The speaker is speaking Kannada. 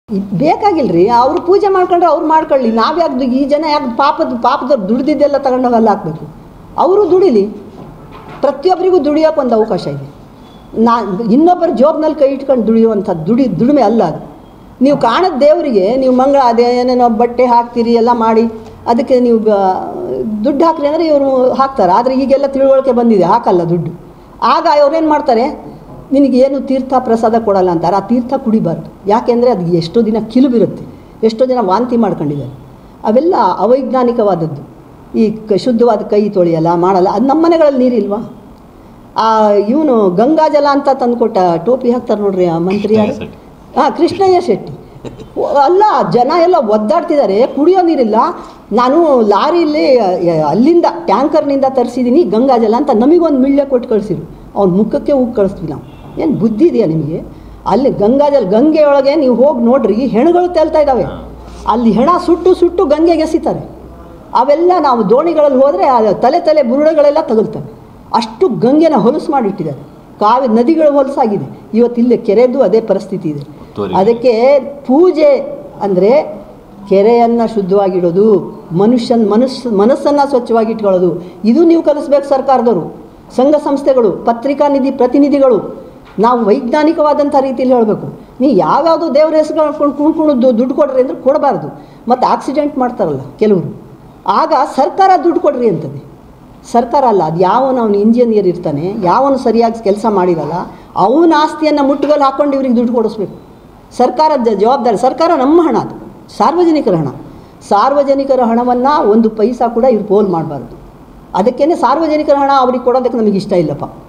ಇದ್ ಬೇಕಾಗಿಲ್ಲ ರೀ ಅವರು ಪೂಜೆ ಮಾಡ್ಕೊಂಡ್ರೆ ಅವ್ರು ಮಾಡ್ಕೊಳ್ಳಿ ನಾವು ಯಾಕೆ ಈ ಜನ ಯಾಕೆ ಪಾಪದ ಪಾಪದವ್ರು ದುಡ್ದಿದ್ದೆಲ್ಲ ತಗೊಂಡೋಗಿ ಅಲ್ಲಿ ಹಾಕ್ಬೇಕು ಅವರು ದುಡಿಲಿ ಪ್ರತಿಯೊಬ್ಬರಿಗೂ ದುಡಿಯೋಕೆ ಒಂದು ಅವಕಾಶ ಇದೆ ನಾ ಇನ್ನೊಬ್ಬರ ಜೋಬ್ನಲ್ಲಿ ಕೈ ಇಟ್ಕೊಂಡು ದುಡಿಯುವಂಥ ದುಡಿ ದುಡಿಮೆ ಅಲ್ಲ ಅದು ನೀವು ಕಾಣದ ದೇವರಿಗೆ ನೀವು ಮಂಗಳ ಅದೇ ಏನೇನೋ ಬಟ್ಟೆ ಹಾಕ್ತೀರಿ ಎಲ್ಲ ಮಾಡಿ ಅದಕ್ಕೆ ನೀವು ಬ- ದುಡ್ಡು ಹಾಕ್ರಿ ಅಂದರೆ ಇವರು ಹಾಕ್ತಾರೆ ಆದರೆ ಈಗೆಲ್ಲ ತಿಳುವಳಿಕೆ ಬಂದಿದೆ ಹಾಕಲ್ಲ ದುಡ್ಡು ಆಗ ಅವ್ರೇನು ಮಾಡ್ತಾರೆ ನಿನಗೇನು ತೀರ್ಥ ಪ್ರಸಾದ ಕೊಡಲ್ಲ ಅಂತಾರೆ ಆ ತೀರ್ಥ ಕುಡಿಬಾರ್ದು ಯಾಕೆಂದರೆ ಅದು ಎಷ್ಟೋ ದಿನ ಕಿಲುಬಿರುತ್ತೆ ಎಷ್ಟೋ ಜನ ವಾಂತಿ ಮಾಡ್ಕೊಂಡಿದ್ದಾರೆ ಅವೆಲ್ಲ ಅವೈಜ್ಞಾನಿಕವಾದದ್ದು ಈ ಕ ಶುದ್ಧವಾದ ಕೈ ತೊಳೆಯಲ್ಲ ಮಾಡಲ್ಲ ಅದು ನಮ್ಮ ಮನೆಗಳಲ್ಲಿ ನೀರಿಲ್ವಾ ಆ ಇವನು ಗಂಗಾಜಲ ಅಂತ ತಂದುಕೊಟ್ಟ ಟೋಪಿ ಹಾಕ್ತಾರೆ ನೋಡ್ರಿ ಆ ಮಂತ್ರಿ ಯಾರು ಕೃಷ್ಣಯ್ಯ ಹಾಂ ಕೃಷ್ಣಯ್ಯ ಶೆಟ್ಟಿ ಓ, ಅಲ್ಲ ಜನ ಎಲ್ಲ ಒದ್ದಾಡ್ತಿದ್ದಾರೆ ಕುಡಿಯೋ ನೀರಿಲ್ಲ ನಾನು ಲಾರಿಲಿ ಅ, ಅಲ್ಲಿಂದ ಟ್ಯಾಂಕರ್ನಿಂದ ತರಿಸಿದ್ದೀನಿ ಗಂಗಾಜಲ ಅಂತ ನಮಗೊಂದು ಮಿಳ್ಳೆ ಕೊಟ್ಟು ಕಳಿಸಿರು ಅವ್ನ ಮುಖಕ್ಕೆ ಹೋಗಿ ಕಳಿಸ್ತೀವಿ ನಾವು ಏನು ಬುದ್ಧಿ ಇದೆಯಾ ನಿಮಗೆ ಅಲ್ಲಿ ಗಂಗಾಜಲ ಗಂಗೆಯೊಳಗೆ ನೀವು ಹೋಗಿ ನೋಡ್ರಿ ಹೆಣಗಳು ತೇಲ್ತಾ ಇದ್ದಾವೆ ಅಲ್ಲಿ ಹೆಣ ಸುಟ್ಟು ಸುಟ್ಟು ಗಂಗೆಗೆ ಎಸಿತಾರೆ ಅವೆಲ್ಲ ನಾವು ದೋಣಿಗಳಲ್ಲಿ ಹೋದರೆ ತಲೆ ತಲೆ ಬುರುಡೆಗಳೆಲ್ಲ ತಗುಲ್ತವೆ ಅಷ್ಟು ಗಂಗೆನ ಹೊಲಸು ಮಾಡಿಟ್ಟಿದ್ದಾರೆ ಕಾವಿ ನದಿಗಳು ಹೊಲಸಾಗಿದೆ ಇವತ್ತಿಲ್ಲಿ ಕೆರೆದು ಅದೇ ಪರಿಸ್ಥಿತಿ ಇದೆ ಒತ್ತುವರಿ. ಅದಕ್ಕೆ ಪೂಜೆ ಅಂದರೆ ಕೆರೆಯನ್ನು ಶುದ್ಧವಾಗಿಡೋದು ಮನುಷ್ಯನ ಮನಸ್ಸು ಮನಸ್ಸನ್ನು ಸ್ವಚ್ಛವಾಗಿ ಇಟ್ಕೊಳ್ಳೋದು ಇದು ನೀವು ಕಲಿಸ್ಬೇಕು ಸರ್ಕಾರದವರು ಸಂಘ ಸಂಸ್ಥೆಗಳು ಪತ್ರಿಕಾ ನಿಧಿ ಪ್ರತಿನಿಧಿಗಳು ನಾವು ವೈಜ್ಞಾನಿಕವಾದಂಥ ರೀತಿಯಲ್ಲಿ ಹೇಳಬೇಕು ನೀವು ಯಾವ್ಯಾವುದೋ ದೇವ್ರ ಹೆಸರು ಹೇಳ್ಕೊಂಡು ಕುಣ್ಕೊಂಡು ದುಡ್ಡು ಕೊಡ್ರಿ ಅಂದ್ರೆ ಕೊಡಬಾರ್ದು ಮತ್ತು ಆಕ್ಸಿಡೆಂಟ್ ಮಾಡ್ತಾರಲ್ಲ ಕೆಲವರು ಆಗ ಸರ್ಕಾರ ದುಡ್ಡು ಕೊಡ್ರಿ ಅಂತದೆ ಸರ್ಕಾರ ಅಲ್ಲ ಅದು ಯಾವನು ಅವನು ಇಂಜಿನಿಯರ್ ಇರ್ತಾನೆ ಯಾವನು ಸರಿಯಾಗಿ ಕೆಲಸ ಮಾಡಿರಲ್ಲ ಅವನ ಆಸ್ತಿಯನ್ನು ಮುಟ್ಟುಗೋಲು ಹಾಕ್ಕೊಂಡು ಇವ್ರಿಗೆ ದುಡ್ಡು ಕೊಡಿಸ್ಬೇಕು ಸರ್ಕಾರದ ಜ- ಜವಾಬ್ದಾರಿ ಸರ್ಕಾರ ನಮ್ಮ ಹಣ ಅದು ಸಾರ್ವಜನಿಕರ ಹಣ ಸಾರ್ವಜನಿಕರ ಹಣವನ್ನು ಒಂದು ಪೈಸಾ ಕೂಡ ಇವ್ರು ಪೋಲ್ ಮಾಡಬಾರ್ದು ಅದಕ್ಕೇ ಸಾರ್ವಜನಿಕರ ಹಣ ಅವ್ರಿಗೆ ಕೊಡೋದಕ್ಕೆ ನಮಗೆ ಇಷ್ಟ ಇಲ್ಲಪ್ಪ